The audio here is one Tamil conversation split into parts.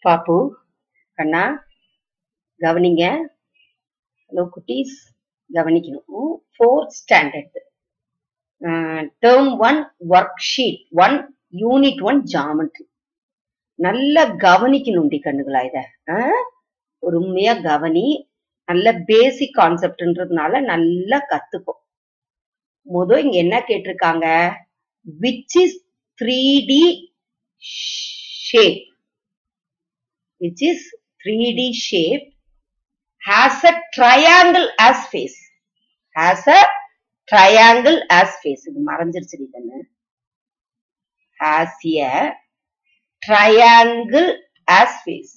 பாப்பு கண்ணா கவனிங்க ஹலோ குட்டீஸ் கவனிக்கணும் fourth standard term one worksheet one unit one geometry நல்லா கவனிக்கணும்டி கண்ணுகளா இத ஆ? பொறுமையா கவனி நல்ல பேசிக் கான்செப்ட்ன்றதுனால நல்லா கத்துக்கோ முத இங்க என்ன கேட்டிருக்காங்க which is three D shape which is 3D shape has a triangle as face has a triangle as face இது மறைஞ்சிருச்சு கண்ணு has a triangle as face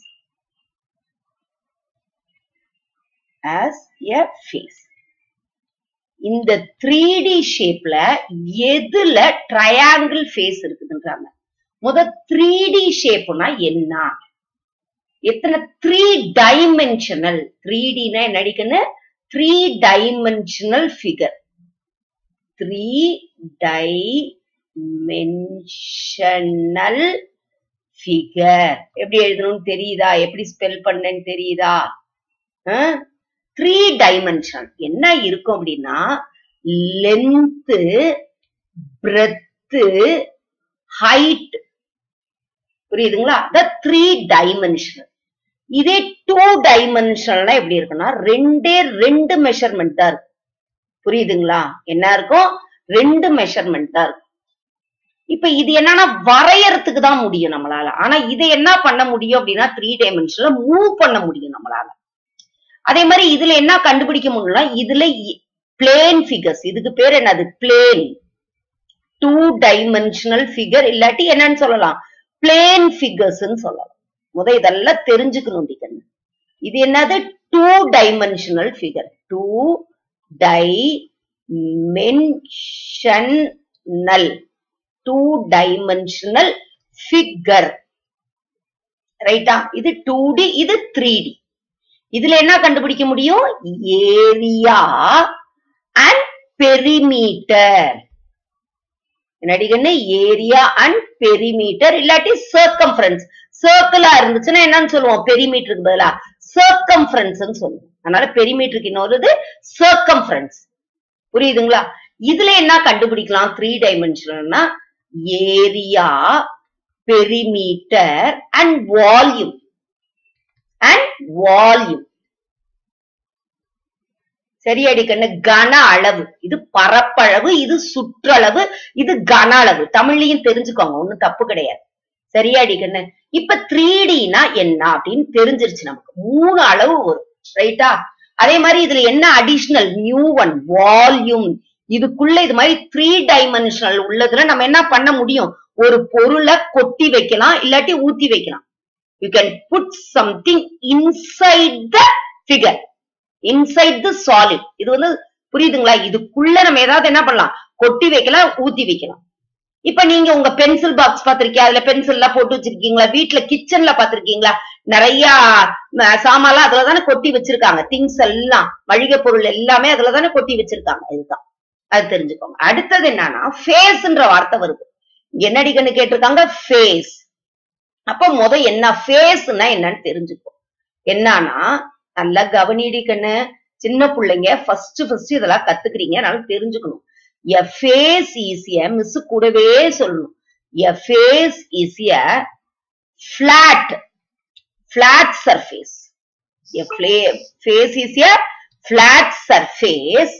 as a face இந்த 3D ஷேப்ல எதுல ட்ரையாங்கிள் ஃபேஸ் இருக்குதுன்றாங்க முத 3D ஷேப்னா என்ன எத்தனை த்ரீ டைமென்ஷனல் த்ரீ டினா என்ன அடிக்கணும் three dimensional figure three dimensional figure எப்படி எழுதணும்னு தெரியுதா எப்படி ஸ்பெல் பண்ணேன்னு தெரியுதா த்ரீ டைமென்ஷன் என்ன இருக்கும் அப்படின்னா லென்த்து பிரெத்து ஹைட் புரியுதுங்களா த த்ரீ டைமென்ஷனல் இதே டூ டைமென்ஷனல்னா எப்படி இருக்குன்னா ரெண்டே ரெண்டு மெஷர்மெண்ட் தான் இருக்கும் புரியுதுங்களா என்ன இருக்கும் ரெண்டு மெஷர்மெண்ட் தான் இருக்கும் இப்ப இது என்னன்னா வரையறதுக்கு தான் முடியும் நம்மளால ஆனா இதை என்ன பண்ண முடியும் அப்படின்னா த்ரீ டைமென்ஷன்ல மூவ் பண்ண முடியும் நம்மளால அதே மாதிரி இதுல என்ன கண்டுபிடிக்க முடியும்னா இதுல பிளேன் ஃபிகர்ஸ் இதுக்கு பேர் என்னது பிளேன் டூ டைமென்ஷனல் ஃபிகர் இல்லாட்டி என்னன்னு சொல்லலாம் பிளேன் ஃபிகர்ஸ் சொல்லலாம் முத இதெல்லாம் தெரிஞ்சுக்கணும் கண்ணு இது என்னது two dimensional figure two dimensional two dimensional figure ரைட்டா இது டூ டி இது த்ரீ டி இதுல என்ன கண்டுபிடிக்க முடியும் ஏரியா அண்ட் பெரிமீட்டர் என்னடிகன்னு ஏரியா அண்ட் பெரிமீட்டர் இல்லாட்டி சர்க்கம்ஃபரன்ஸ் சர்க்கிளா இருந்துச்சுன்னா என்னன்னு சொல்லுவோம் பெரிமீட்டருக்கு பதிலா சர்க்கம்ஃபரன்ஸ் சொல்லுவோம் அதனால பெரிமீட்டருக்கு இன்னொரு சர்க்கம்ஃபரன்ஸ் புரியுதுங்களா இதுல என்ன கண்டுபிடிக்கலாம் த்ரீ டைமென்ஷனல்னா area perimeter and volume and volume சரியாடி கண்ணு கன அளவு இது பரப்பளவு இது சுற்றளவு இது கன அளவு தமிழ்லயும் தெரிஞ்சுக்கோங்க ஒண்ணும் தப்பு கிடையாது சரியாடி கண்ணு இப்ப த்ரீ டினா என்ன அப்படின்னு தெரிஞ்சிருச்சு நமக்கு மூணு அளவு வரும் ரைட்டா அதே மாதிரி இதுல என்ன அடிஷனல் நியூ ஒன் வால்யூம் இதுக்குள்ள இது மாதிரி த்ரீ டைமென்ஷனல் உள்ளதுல நம்ம என்ன பண்ண முடியும் ஒரு பொருளை கொட்டி வைக்கலாம் இல்லாட்டி ஊத்தி வைக்கலாம் you can put something inside the figure inside the solid இது வந்து புரியுதுங்களா இதுக்குள்ள நம்ம ஏதாவது என்ன பண்ணலாம் கொட்டி வைக்கலாம் ஊத்தி வைக்கலாம் இப்ப நீங்க உங்க பென்சில் பாக்ஸ் பாத்திருக்கீங்க அதுல பென்சில் எல்லாம் போட்டு வச்சிருக்கீங்களா வீட்டுல கிச்சன்ல பாத்திருக்கீங்களா நிறைய சாமான்லாம் அதுலதானே கொட்டி வச்சிருக்காங்க திங்ஸ் எல்லாம் மளிகை பொருள் எல்லாமே அதுலதானே கொட்டி வச்சிருக்காங்க இதுதான் அது தெரிஞ்சுக்கோங்க அடுத்தது என்னன்னா ஃபேஸ்ன்ற வார்த்தை வருது என்னடிக்கன்னு கேட்டிருக்காங்க ஃபேஸ் அப்ப முத என்ன ஃபேஸ்னா என்னன்னு தெரிஞ்சுக்கோ என்னன்னா நல்லா கவனிடி கண்ணு சின்ன பிள்ளைங்க ஃபர்ஸ்ட் ஃபர்ஸ்ட் இதெல்லாம் கத்துக்கிறீங்க அதனால தெரிஞ்சுக்கணும் எ ஃபேஸ் ஈஸிய மிஸ் கூடவே சொல்லணும் a face is a flat flat surface a face is a flat surface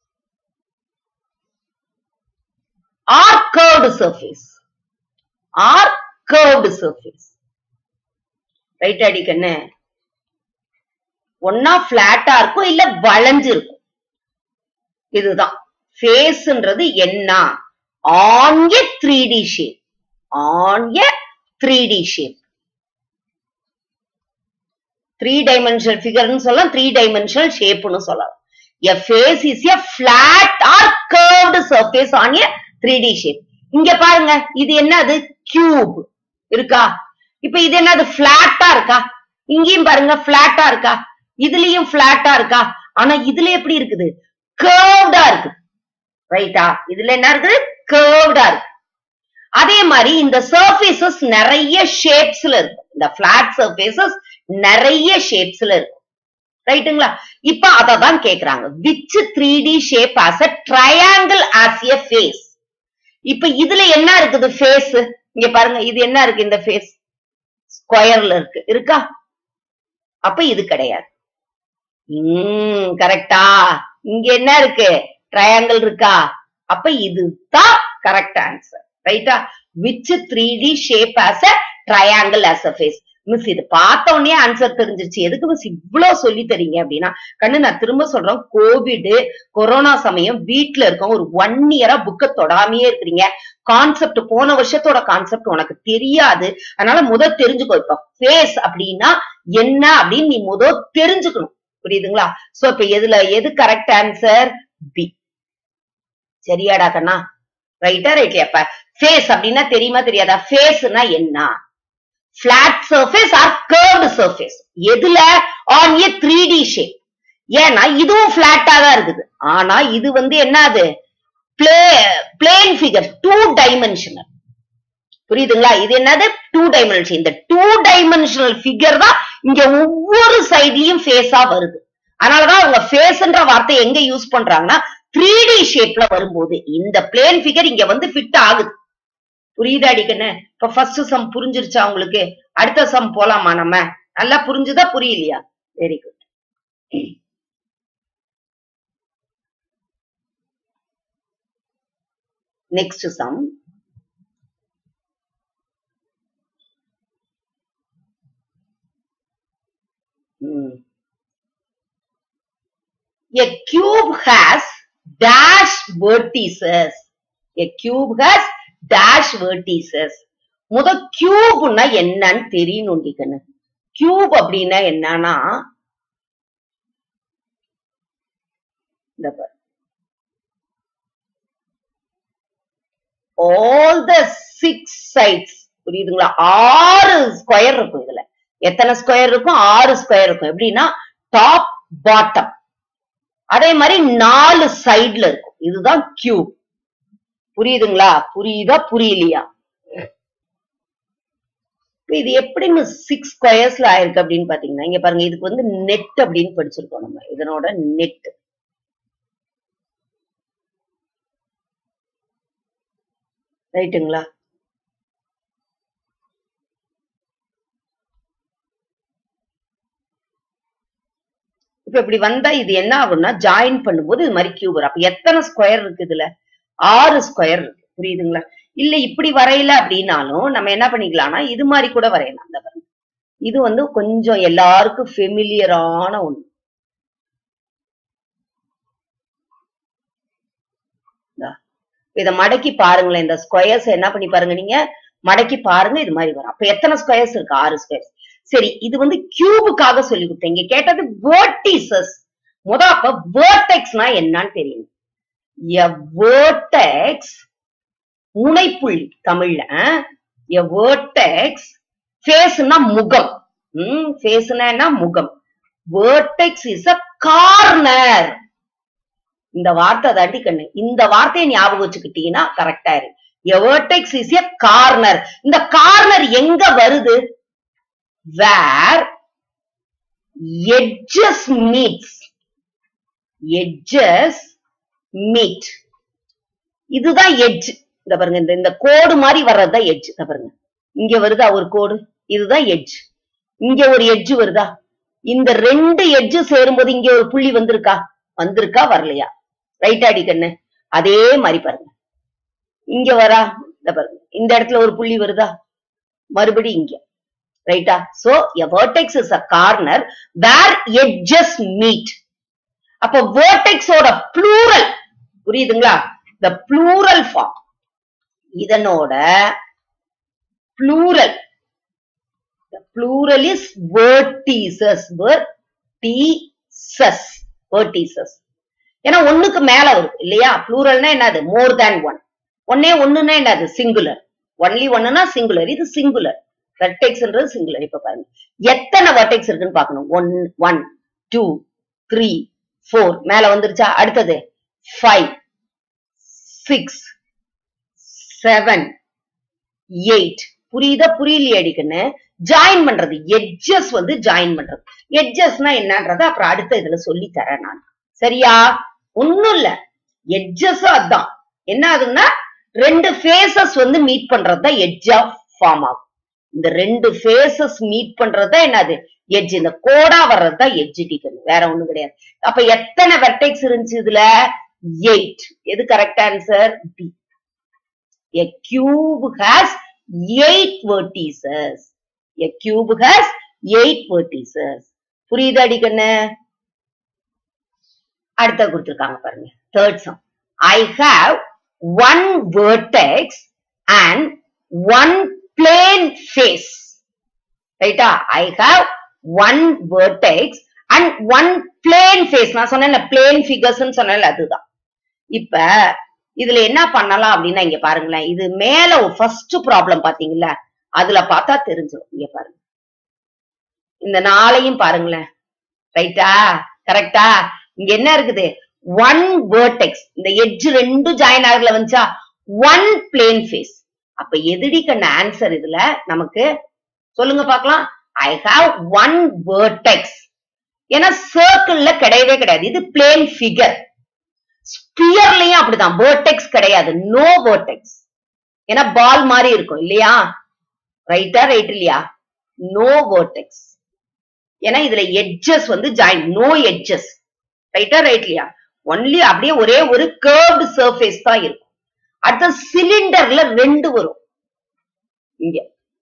or curved surface or curved surface right அடி கண்ணு ஒன்னா பிளாட்டா இருக்கும் இல்ல வளைஞ்சு இருக்கும் இதுதான் ஃபேஸ்ன்றது என்ன on a three D shape on a three D shape three dimensional ஃபிகர்னு சொல்லலாம் த்ரீ டைமென்ஷனல் ஷேப்னு சொல்லலாம் a face is a flat or curved surface on a three D shape இங்க பாருங்க இது என்னது கியூப் இருக்கா இப்ப இது என்னது பிளாட்டா இருக்கா இங்கேயும் பாருங்க பிளாட்டா இருக்கா இதுலயும் பிளாட்டா இருக்கா ஆனா இதுல எப்படி இருக்குது கேர்வ்டா இருக்கு ரைட்டா இதுல என்ன இருக்குது கேர்வ்டா இருக்கு அதே மாதிரி இந்த சர்ஃபேசஸ் நிறைய ஷேப்ஸ்ல இருக்கும் இந்த பிளாட் சர்ஃபேசஸ் நிறைய ஷேப்ஸ்ல இருக்கும் ரைட்டுங்களா இப்ப அதை தான் கேக்குறாங்க which three D shape has a triangle as a face இப்ப இதுல என்ன இருக்குது ஃபேஸ் இங்க பாருங்க இது என்ன இருக்கு இந்த ஃபேஸ் ஸ்கொயர்ல இருக்கு இருக்கா அப்ப இது கிடையாது உம் கரெக்டா இங்க என்ன இருக்கு ட்ரையாங்கிள் இருக்கா அப்ப இதுதான் கரெக்ட் ஆன்சர் ரைட்டா which three D shape has a triangle as a face miss இது பார்த்த உடனே ஆன்சர் தெரிஞ்சிருச்சு எதுக்கு மிஸ் இவ்வளவு சொல்லி தரீங்க அப்படின்னா கண்ணு நான் திரும்ப சொல்றேன் கோவிட் கொரோனா சமயம் வீட்ல இருக்கோம் ஒரு ஒன் இயரா புக்க தொடாமையே இருக்கிறீங்க கான்செப்ட் போன வருஷத்தோட கான்செப்ட் உனக்கு தெரியாது அதனால முத தெரிஞ்சுக்கோ இப்ப ஃபேஸ் அப்படின்னா என்ன அப்படின்னு நீ முத தெரிஞ்சுக்கணும் புரியுதுங்களா சோ இப்ப எதுல எது கரெக்ட் ஆன்சர் பி சரியாடா கண்ணா ரைட்டா ரைட்லயா அப்ப ஃபேஸ் அப்படின்னா தெரியுமா தெரியாதா ஃபேஸ்னா என்ன flat surface or curved surface எதுல on a three D shape ஏன்னா இதுவும் பிளாட்டா தான் இருக்குது ஆனா இது வந்து என்னது பிளே பிளேன் ஃபிகர் டூ டைமென்ஷனல் புரியுதுங்களா இது என்னது டூ டைமென்ஷன் இந்த டூ டைமென்ஷனல் ஃபிகர் தான் இங்க ஒவ்வொரு சைட்லயும் ஃபேஸா வருது அதனாலதான் அவங்க ஃபேஸ்ன்ற வார்த்தை எங்க யூஸ் பண்றாங்கன்னா த்ரீ டி ஷேப்ல வரும்போது இந்த பிளேன் ஃபிகர் இங்க வந்து ஃபிட் ஆகுது புரியுதா அடிக்கண்ணு இப்ப ஃபர்ஸ்ட் சம் புரிஞ்சிருச்சா உங்களுக்கு அடுத்த சம் போலாமா நம்ம நல்லா புரிஞ்சுதா புரியலையா very good next sum A cube has dash vertices. A cube has dash vertices. முத கியூப்னா என்னன்னு தெரியணும் கண்ணு கியூப் அப்படின்னா என்னன்னா இந்த பாரு. all the six sides புரியுதுங்களா ஆறு ஸ்கொயர் இருக்கும் இதுல எத்தனை ஸ்கொயர் இருக்கும் ஆறு ஸ்கொயர் இருக்கும் எப்படின்னா டாப் பாட்டம் அதே மாதிரி நாலு சைடுல இருக்கும் இதுதான் கியூப் புரியுதுங்களா புரியுதா புரியலையா இப்ப இது எப்படி சிக்ஸ் ஸ்கொயர்ஸ்ல ஆயிருக்கு அப்படின்னு பாத்தீங்கன்னா இங்க பாருங்க இதுக்கு வந்து நெட் அப்படின்னு படிச்சிருக்கோம் நம்ம இதனோட நெட் ரைட்டுங்களா இப்ப இப்படி வந்தா இது என்ன ஆகும்னா ஜாயின் பண்ணும்போது இது மாதிரி கியூப் வரும் அப்ப எத்தனை ஸ்கொயர் இருக்கு இதுல ஆறு ஸ்கொயர் இருக்கு புரியுதுங்களா இல்ல இப்படி வரையல அப்படின்னாலும் நம்ம என்ன பண்ணிக்கலாம்னா இது மாதிரி கூட வரையலாம் அந்த பாருங்க இது வந்து கொஞ்சம் எல்லாருக்கும் ஃபெமிலியரான ஒண்ணு இந்தா. இத மடக்கி பாருங்களேன் இந்த ஸ்கொயர்ஸ் என்ன பண்ணி பாருங்க நீங்க மடக்கி பாருங்க இது மாதிரி வரும் அப்ப எத்தனை ஸ்கொயர்ஸ் இருக்கு ஆறு ஸ்கொயர்ஸ் சரி இது வந்து கியூபுக்காக சொல்லி கொடுத்தேன் இங்க கேட்டது வேர்டிசஸ் முத அப்ப வேர்டெக்ஸ்னா என்னன்னு தெரியும் எ வேர்டெக்ஸ் முனைப்புள்ளி தமிழ்ல எ வேர்டெக்ஸ் ஃபேஸ்னா முகம் ம் ஃபேஸ்னா என்ன முகம் வேர்டெக்ஸ் இஸ் அ கார்னர் இந்த வார்த்தை தாண்டி கண்ணு இந்த வார்த்தையை ஞாபகம் வச்சுக்கிட்டீங்கன்னா கரெக்டா இருக்கு a vertex is a corner இந்த கார்னர் எங்க வருது where edges meets edges meet இதுதான் எட்ஜ் இந்த பாருங்க இந்த இந்த கோடு மாதிரி வர்றதுதான் எட்ஜ் இந்த பாருங்க இங்க வருதா ஒரு கோடு இதுதான் எட்ஜ் இங்க ஒரு எட்ஜ் வருதா இந்த ரெண்டு எட்ஜ் சேரும்போது இங்க ஒரு புள்ளி வந்திருக்கா வந்திருக்கா வரலையா ரைட் அடி கண்ணு அதே மாதிரி பாருங்க இங்க வரா இந்த பாருங்க இந்த இடத்துல ஒரு புள்ளி வருதா மறுபடி இங்க ரைட்டா so a vertex is a corner where edges meet அப்ப vertexோட ப்ளூரல் புரியுதுங்களா the plural form இதனோட plural the plural is vertices vertices vertices ஏன்னா ஒண்ணுக்கு மேல வரும் இல்லையா ப்ளூரல்னா என்னது மோர் தேன் ஒன் ஒன்னே ஒண்ணுன்னா என்னது சிங்குலர் ஒன்லி ஒன்னுனா சிங்குலர் இது சிங்குலர் வெர்டெக்ஸ்ன்றது சிங்குலர் இப்ப பாருங்க எத்தனை வெர்டெக்ஸ் இருக்குன்னு பார்க்கணும் one one two three four மேல வந்துருச்சா அடுத்தது ஃபைவ் சிக்ஸ் செவன் எயிட் புரியுதா புரியலையா அடிக்கன்னு ஜாயின் பண்றது எட்ஜஸ் வந்து ஜாயின் பண்றது எட்ஜஸ்னா என்னன்றத அப்புறம் அடுத்த இதுல சொல்லி தரேன் நான் சரியா ஒண்ணும் இல்ல எட்ஜஸும் அதான் என்ன ஆகுதுன்னா ரெண்டு ஃபேஸஸ் வந்து மீட் பண்றது தான் எட்ஜா ஃபார்ம் ஆகும் இந்த ரெண்டு ஃபேஸஸ் மீட் பண்றது தான் என்னது எட்ஜ் இந்த கோடா வர்றது தான் எட்ஜ் டிக்கன் வேற ஒண்ணும் கிடையாது அப்ப எத்தனை வெர்டெக்ஸ் இருந்துச்சு இதுல எயிட் எது correct answer B A cube has eight vertices. A cube has eight vertices. புரியுதா அடிக்கண்ணு அடுத்த கொடுத்திருக்காங்க பாருங்க third sum I have one vertex and one plane face ரைட்டா I have one vertex and one plane face நான் சொன்னேன்ல பிளேன் ஃபிகர்ஸ் சொன்னேன்ல அதுதான் இப்ப இதுல என்ன பண்ணலாம் அப்படின்னா இங்க பாருங்களேன் இது மேல ஃபர்ஸ்ட் ப்ராப்ளம் பாத்தீங்களா அதுல பார்த்தா தெரிஞ்சிடும் இங்க பாருங்க இந்த நாளையும் பாருங்களேன் ரைட்டா கரெக்டா இங்க என்ன இருக்குது ஒன் வேர்டெக்ஸ் இந்த எட்ஜ் ரெண்டும் ஜாயின் ஆகல வந்துச்சா ஒன் பிளேன் ஃபேஸ் அப்ப எதிரி கண்ண ஆன்சர் இதுல நமக்கு சொல்லுங்க பார்க்கலாம் ஐ ஹாவ் ஒன் வேர்டெக்ஸ் ஏன்னா சர்க்கிள்ல கிடையவே கிடையாது இது பிளேன் ஃபிகர் ஸ்பியர்லயும் அப்படிதான் வேர்டெக்ஸ் கிடையாது நோ வேர்டெக்ஸ் ஏன்னா பால் மாதிரி இருக்கும் இல்லையா ரைட்டா ரைட் இல்லையா நோ வேர்டெக்ஸ் ஏன்னா இதுல எட்ஜஸ் வந்து ஜாயின் நோ எட்ஜஸ் ரைட்டா ரைட் இல்லையா ஒன்லி அப்படியே ஒரே ஒரு கேர்வ்டு சர்ஃபேஸ் தான் இருக்கும் அடுத்த சிலிண்டர்ல ரெண்டு வரும் இங்க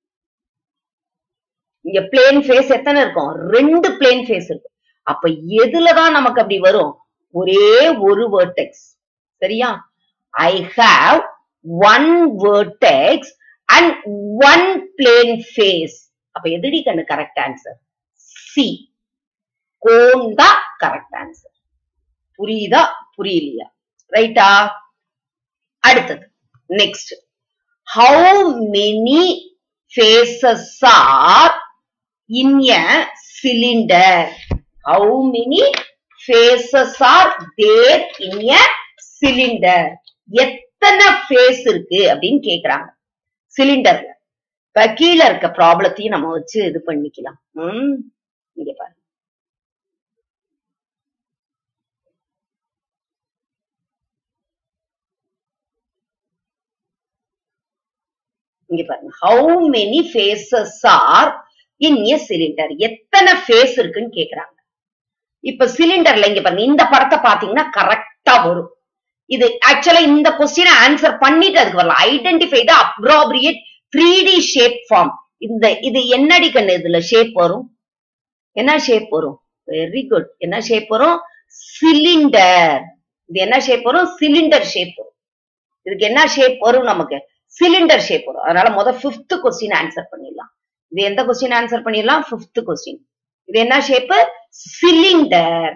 இங்க பிளேன் ஃபேஸ் எத்தனை இருக்கும் ரெண்டு பிளேன் ஃபேஸ் இருக்கும் அப்ப எதுலதான் நமக்கு அப்படி வரும் ஒரே ஒரு வேர்டெக்ஸ் சரியா I have one vertex and one plane face அப்ப எதிரி கண்ணு கரெக்ட் ஆன்சர் சி கோன் தான் கரெக்ட் ஆன்சர் புரியுதா புரியலையா ரைட்டா அடுத்தது next how many faces are in a cylinder how many faces are there in a cylinder எத்தனை ஃபேஸ் இருக்கு அப்படின்னு கேக்குறாங்க சிலிண்டர்ல இப்ப கீழே இருக்க ப்ராப்ளத்தையும் நம்ம வச்சு இது பண்ணிக்கலாம் உம் இங்க பாருங்க இங்க பாருங்க how many faces are in a cylinder எத்தனை ஃபேஸ் இருக்குன்னு கேக்குறாங்க இப்ப சிலிண்டர்ல இங்க பாருங்க இந்த படத்தை பாத்தீங்கன்னா கரெக்டா வரும் இது ஆக்சுவலா இந்த கொஸ்டின் ஆன்சர் பண்ணிட்டு அதுக்கு வரலாம் identify the appropriate three D shape form இந்த இது என்னடி கண்ணு இதுல ஷேப் வரும் என்ன ஷேப் வரும் வெரி குட் என்ன ஷேப் வரும் சிலிண்டர் இது என்ன ஷேப் வரும் சிலிண்டர் ஷேப் வரும் இதுக்கு என்ன ஷேப் வரும் நமக்கு சிலிண்டர் ஷேப் வரும் அதனால முத பிப்த் கொஸ்டின் ஆன்சர் பண்ணிடலாம் இது எந்த கொஸ்டின் ஆன்சர் பண்ணிடலாம் பிப்த் கொஸ்டின் இது என்ன ஷேப் சிலிண்டர்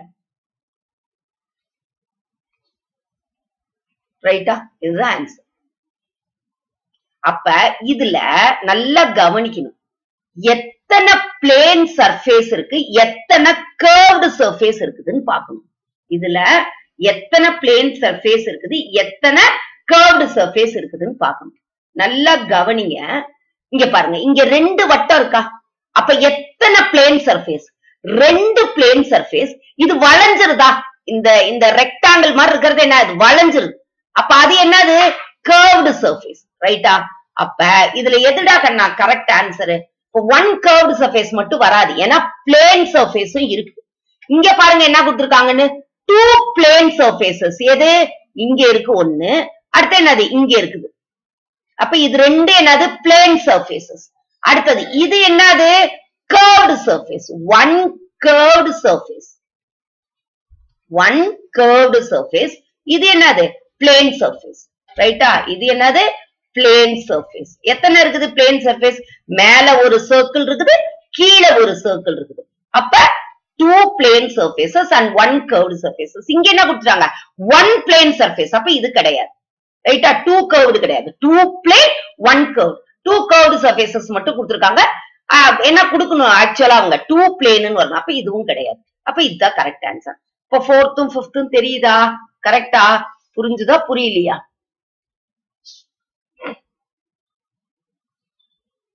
ரைட்டா இதுதான் ஆன்சர் அப்ப இதுல நல்லா கவனிக்கணும் எத்தனை பிளேன் சர்ஃபேஸ் இருக்கு எத்தனை கர்வ்டு சர்ஃபேஸ் இருக்குதுன்னு பார்க்கணும் இதுல எத்தனை பிளேன் சர்ஃபேஸ் இருக்குது எத்தனை கர்வ்டு சர்ஃபேஸ் இருக்குதுன்னு பார்க்கணும் நல்லா கவனிங்க இங்க பாருங்க இங்க ரெண்டு வட்டம் இருக்கா அப்ப எத்தனை பிளேன் சர்ஃபேஸ் ரெண்டு பிளேன் சர்ஃபேஸ் இது வளைஞ்சிருதா இந்த இந்த ரெக்டாங்கிள் மாதிரி இருக்கிறது என்ன இது வளைஞ்சிருது அப்ப அது என்னது கர்வ்டு சர்ஃபேஸ் ரைட்டா அப்ப இதுல எதுடா கண்ணா கரெக்ட் ஆன்சரு இப்போ ஒன் கர்வ்டு சர்ஃபேஸ் மட்டும் வராது ஏன்னா பிளேன் சர்ஃபேஸும் இருக்கு இங்க பாருங்க என்ன கொடுத்துருக்காங்கன்னு டூ பிளேன் சர்ஃபேசஸ் எது இங்க இருக்கு ஒண்ணு அடுத்து என்னது இங்க இருக்குது அப்ப இது ரெண்டு என்னது பிளேன் சர்ஃபேசஸ் அடுத்தது இது என்னது curved surface one curved surface one curved surface இது என்னது பிளேன் சர்ஃபேஸ் ரைட்டா இது என்னது பிளேன் சர்ஃபேஸ் எத்தனை இருக்குது பிளேன் சர்ஃபேஸ் மேல ஒரு சர்க்கிள் இருக்குது கீழே ஒரு சர்க்கிள் இருக்குது அப்ப two plane surfaces and one curved surfaces இங்க என்ன கொடுத்துட்டாங்க ஒன் பிளேன் சர்ஃபேஸ் அப்ப இது கிடையாது ரைட்டா டூ கர்வ்டு கிடையாது two plane one curve two curved surfaces மட்டும் கொடுத்துருக்காங்க என்ன கொடுக்கணும் ஆக்சுவலா அவங்க டூ பிளேன்னு வரணும் அப்ப இதுவும் கிடையாது அப்ப இதுதான் கரெக்ட் ஆன்சர் இப்ப ஃபோர்த்தும் பிப்த்தும் தெரியுதா கரெக்டா புரிஞ்சுதா புரியலையா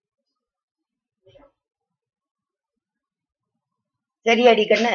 சரியாடி கண்ணு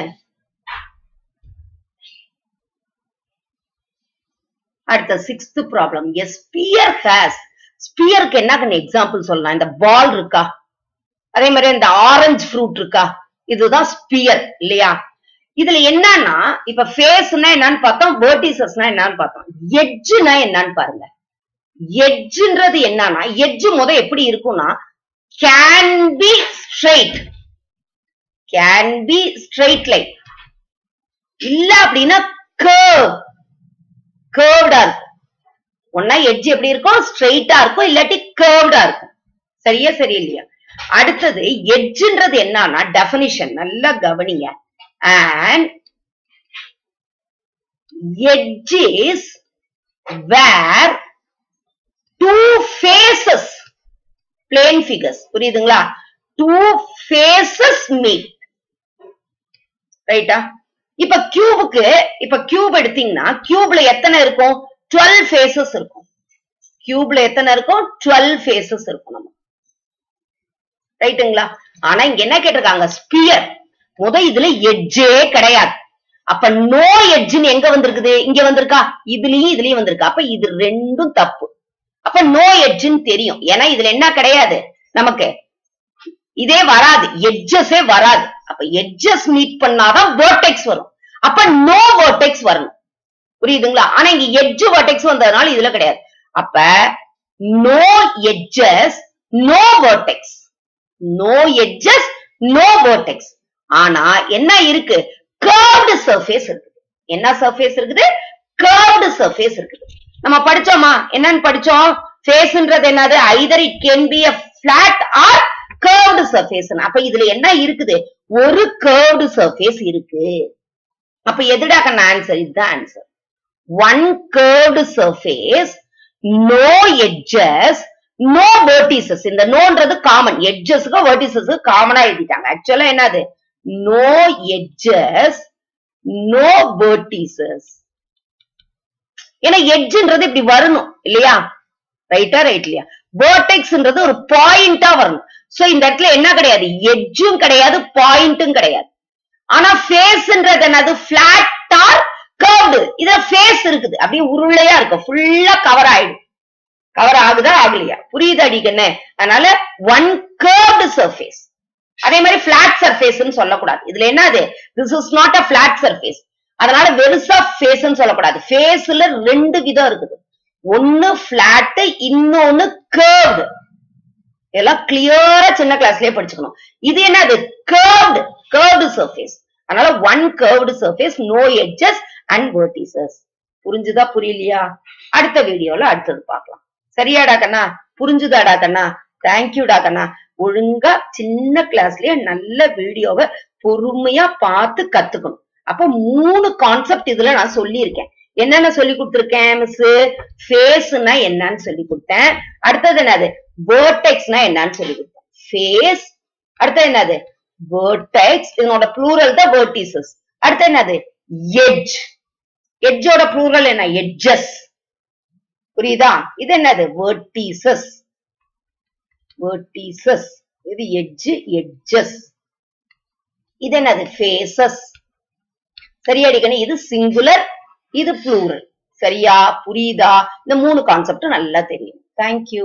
அடுத்த sixth problem a sphere has ஸ்பியருக்கு என்ன கண்ணு எக்ஸாம்பிள் சொல்லலாம் இந்த பால் இருக்கா அதே மாதிரி இந்த ஆரஞ்சு ஃப்ரூட் இருக்கா இதுதான் ஸ்பியர் இல்லையா இதுல என்னன்னா இப்ப ஃபேஸ்னா என்னன்னு பார்த்தோம் வேர்டிசஸ்னா என்னன்னு பார்த்தோம் எட்ஜ்னா என்னன்னு பாருங்க எட்ஜ்ன்றது என்னன்னா எட்ஜ் முத எப்படி இருக்கும்னா can be straight can be straight line இல்ல அப்படின்னா கர்வ் கர்வ்டா இருக்கும் ஒன்னா எட்ஜ் எப்படி இருக்கும் ஸ்ட்ரைட்டா இருக்கும் இல்லாட்டி கர்வ்டா இருக்கும் சரியா சரி இல்லையா அடுத்தது எட்ஜ்ன்றது என்னன்னா டெபினிஷன் நல்லா கவனிங்க and edge is where two faces plane figures புரியுதுங்களா டூ ஃபேசஸ் மீட் ரைட்டா இப்ப கியூபுக்கு இப்ப கியூப் எடுத்தீங்கன்னா கியூப்ல எத்தனை இருக்கும் டுவெல் ஃபேசஸ் இருக்கும் கியூப்ல எத்தனை இருக்கும் டுவெல் ஃபேசஸ் இருக்கும் நம்ம ரைட்டுங்களா ஆனா இங்க என்ன கேட்டிருக்காங்க ஸ்பியர் முத இதுல எட்ஜே கிடையாது அப்ப நோ எட்ஜ்னு எங்க வந்திருக்குது இங்க வந்திருக்கா இதுலயும் இதுலயும் வந்திருக்கு அப்ப இது ரெண்டும் தப்பு அப்ப நோ எட்ஜ்னு தெரியும் ஏன்னா இதுல என்ன கிடையாது நமக்கு இதே வராது எட்ஜஸே வராது அப்ப எட்ஜஸ் மீட் பண்ணாதான் வேர்டெக்ஸ் வரும் அப்ப நோ வேர்டெக்ஸ் வரணும் புரியுதுங்களா ஆனா இங்க எட்ஜ் வேர்டெக்ஸ் வந்ததுனால இதுல கிடையாது அப்ப no edges no vertex no edges no vertex ஆனா என்ன இருக்கு கர்வ்டு சர்ஃபேஸ் இருக்குது என்ன சர்ஃபேஸ் இருக்குது கர்வ்டு சர்ஃபேஸ் இருக்குது நம்ம படிச்சோமா என்னன்னு படிச்சோம் ஃபேஸ்ன்றது என்னது either it can be a flat or curved surface அப்ப இதுல என்ன இருக்குது ஒரு கர்வ்டு சர்ஃபேஸ் இருக்கு அப்ப எதுடா கண்ண ஆன்சர் இதுதான் answer one curved surface no edges no vertices இந்த நோன்றது காமன் எட்ஜஸ்க்கு வெர்டிசஸ் காமனா எழுதிட்டாங்க ஆக்சுவலா என்னது நோ எட்ஜஸ் நோ வெர்டிசஸ் ஏன்னா எட்ஜ்ன்றது இப்படி வரணும் இல்லையா ரைட்டா ரைட் இல்லையா வேர்டெக்ஸ்ன்றது ஒரு பாயிண்டா வரணும் சோ இந்த இடத்துல என்ன கிடையாது எட்ஜும் கிடையாது பாயிண்ட்டும் கிடையாது ஆனா ஃபேஸ்ன்றது என்னது பிளாட் ஆர் கர்வ்டு இதுல ஃபேஸ் இருக்குது அப்படியே உருளையா இருக்கு ஃபுல்லா கவர் ஆயிடும் கவர் ஆகுதா ஆகலையா புரியுது அடிக்கண்ணே அதனால ஒன் கர்வ்டு சர்ஃபேஸ் அதே மாதிரி பிளாட் சர்ஃபேஸ்னு சொல்லக்கூடாது இதுல என்னது this is not a flat surface அதனால வெறுசா ஃபேஸ்னு சொல்லக்கூடாது ஃபேஸ்ல ரெண்டு விதம் இருக்குது ஒன்னு பிளாட் இன்னொன்னு கர்வ்டு இதெல்லாம் கிளியரா சின்ன கிளாஸ்லயே படிச்சுக்கணும் இது என்னது கர்வ்டு கர்வ்டு சர்ஃபேஸ் அதனால one curved surface no edges and vertices புரிஞ்சுதா புரியலையா அடுத்த வீடியோல அடுத்தது பார்க்கலாம் சரியாடா கண்ணா புரிஞ்சுதாடா கண்ணா தேங்க்யூடா கண்ணா ஒழுங்கா சின்ன கிளாஸ்லயே நல்ல வீடியோவை பொறுமையா பார்த்து கத்துக்கணும் அப்ப மூணு கான்செப்ட் இதுல நான் சொல்லியிருக்கேன் என்னென்ன சொல்லி கொடுத்திருக்கேன் மிஸ் ஃபேஸ்னா என்னன்னு சொல்லி கொடுத்தேன் அடுத்தது என்னது வேர்டெக்ஸ்னா என்னன்னு சொல்லி கொடுத்தேன் ஃபேஸ் அடுத்தது என்னது வேர்டெக்ஸ் இதனோட ப்ளூரல் தான் வேர்டிசஸ் அடுத்து என்னது எட்ஜ் எட்ஜோட ப்ளூரல் என்ன எட்ஜஸ் புரியுதா இது என்னது வேர்டிசஸ் வேர்டிசஸ் இது எட்ஜ் எட்ஜஸ் இது என்னது ஃபேசஸ் சரியாடிக்கணும் இது சிங்குலர் இது ப்ளூரல் சரியா புரியுதா இந்த மூணு கான்செப்ட் நல்லா தெரியும் தேங்க்யூ